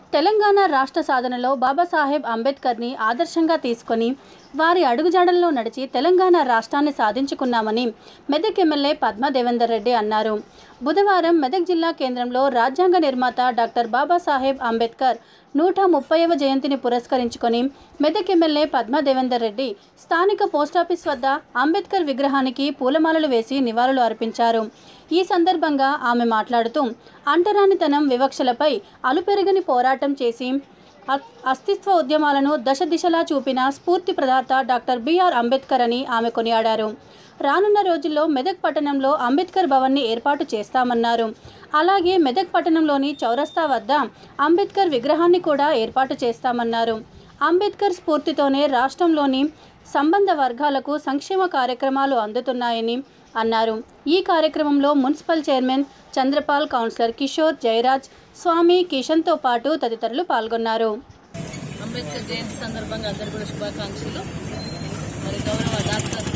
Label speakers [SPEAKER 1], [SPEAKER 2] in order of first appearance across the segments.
[SPEAKER 1] తెలంగాణ రాష్ట్ర సాధనలో బాబాసాహెబ్ అంబేద్కర్ని ఆదర్శంగా తీసుకొని వారి అడుగుజాడల్లో నడిచి తెలంగాణ రాష్ట్రాన్ని సాధించుకున్నామని మెదక్ ఎమ్మెల్యే పద్మా దేవేందర్ రెడ్డి అన్నారు బుధవారం మెదక్ జిల్లా కేంద్రంలో రాజ్యాంగ నిర్మాత డాక్టర్ బాబాసాహెబ్ అంబేద్కర్ నూట ముప్పైవ జయంతిని పురస్కరించుకొని మెదక్ ఎమ్మెల్యే పద్మా దేవేందర్ రెడ్డి స్థానిక పోస్టాఫీస్ వద్ద అంబేద్కర్ విగ్రహానికి పూలమాలలు వేసి నివాళులు అర్పించారు ఈ సందర్భంగా ఆమె మాట్లాడుతూ అంటరానితనం వివక్షలపై అలుపెరగని పోరాటం చేసి అ- అస్తిత్వ ఉద్యమాలను దశ దిశలా చూపిన స్ఫూర్తి ప్రదాత డాక్టర్ బిఆర్ అంబేద్కర్ అని ఆమె కొనియాడారు రానున్న రోజుల్లో మెదక్ పట్టణంలో అంబేద్కర్ భవన్ని ఏర్పాటు చేస్తామన్నారు అలాగే మెదక్ పట్టణంలోని చౌరస్తా వద్ద అంబేద్కర్ విగ్రహాన్ని కూడా ఏర్పాటు చేస్తామన్నారు అంబేద్కర్ స్ఫూర్తితోనే రాష్ట్రంలోని సంబంధ వర్గాలకు సంక్షేమ కార్యక్రమాలు అందుతున్నాయని అన్నారు ఈ కార్యక్రమంలో municipal chairman Chandrapal councillor Kishore Jayaraj Swamy కిషన్తో పాటు తదితరులు పాల్గొన్నారు
[SPEAKER 2] అంబేద్కర్ జయంతి సందర్భంగా అందరు కూడా శుభాకాంక్షలు మరి గౌరవ డాక్టర్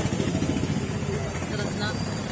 [SPEAKER 2] రత్న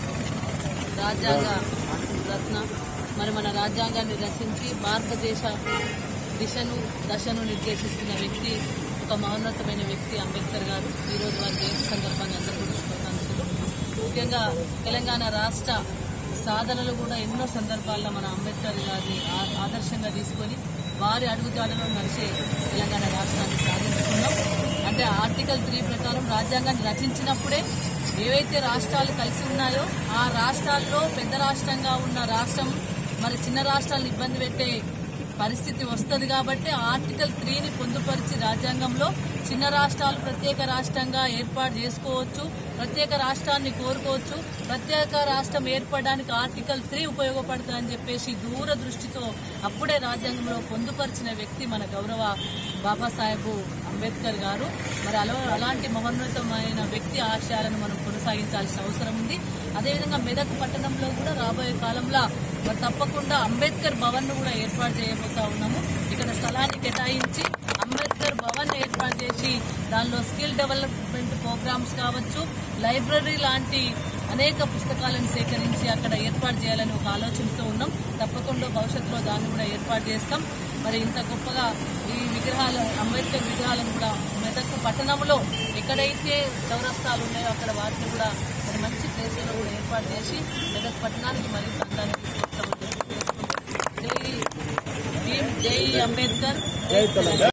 [SPEAKER 2] రాజ్యాంగ రత్న మరి మన రాజ్యాంగాన్ని రచించి భారతదేశ దిశను దశను నిర్దేశిస్తున్న వ్యక్తి ఒక మహోన్నతమైన వ్యక్తి అంబేద్కర్ గారు ఈరోజు వారి జయంతి సందర్భంగా అందరూ కూడా శుభాకాంక్షలు ముఖ్యంగా తెలంగాణ రాష్ట్ర సాధనలు కూడా ఎన్నో సందర్భాల్లో మన అంబేద్కర్ గారిని ఆ- ఆదర్శంగా తీసుకొని వారి అడుగుజాడలో నడిచే తెలంగాణ రాష్ట్రాన్ని సాధించుకున్నాం అంటే ఆర్టికల్ త్రీ ప్రకారం రాజ్యాంగాన్ని రచించినప్పుడే ఏవైతే రాష్ట్రాలు కలిసి ఉన్నాయో ఆ రాష్ట్రాల్లో పెద్ద రాష్ట్రంగా ఉన్న రాష్ట్రం మరి చిన్న రాష్ట్రాలను ఇబ్బంది పెట్టే పరిస్థితి వస్తుంది కాబట్టి ఆర్టికల్ త్రీని పొందుపరిచి రాజ్యాంగంలో చిన్న రాష్ట్రాలు ప్రత్యేక రాష్ట్రంగా ఏర్పాటు చేసుకోవచ్చు ప్రత్యేక రాష్ట్రాన్ని కోరుకోవచ్చు ప్రత్యేక రాష్ట్రం ఏర్పడడానికి ఆర్టికల్ త్రీ ఉపయోగపడుతుందని చెప్పేసి దూరదృష్టితో అప్పుడే రాజ్యాంగంలో పొందుపరిచిన వ్యక్తి మన గౌరవ బాబాసాహెబ్ అంబేద్కర్ గారు మరి అలా అలాంటి మహోన్నతమైన వ్యక్తి ఆశయాలను మనం కొనసాగించాల్సిన అవసరం ఉంది అదేవిధంగా మెదక్ పట్టణంలో కూడా రాబోయే కాలంలో మరి తప్పకుండా అంబేద్కర్ భవన్ ను కూడా ఏర్పాటు చేయబోతా ఉన్నాము ఇక్కడ స్థలాన్ని కేటాయించి అంబేద్కర్ భవన్ ఏర్పాటు చేసి దానిలో స్కిల్ డెవలప్మెంట్ ప్రోగ్రామ్స్ కావచ్చు లైబ్రరీ లాంటి అనేక పుస్తకాలను సేకరించి అక్కడ ఏర్పాటు చేయాలని ఒక ఆలోచనతో ఉన్నాం తప్పకుండా భవిష్యత్తులో దాన్ని కూడా ఏర్పాటు చేస్తాం మరి ఇంత గొప్పగా ఈ విగ్రహాలు అంబేద్కర్ విగ్రహాలను కూడా మెదక్ పట్టణంలో ఎక్కడైతే చౌరస్తాలు ఉన్నాయో అక్కడ వాటిని కూడా మరి మంచి ప్లేస్లలో కూడా ఏర్పాటు చేసి మెదక్ పట్టణానికి మరింత అందాన్ని తీసుకొస్తామని చెప్పి తెలుసుకుంటూ జై భీమ్, జై అంబేద్కర్ జై తెలంగాణ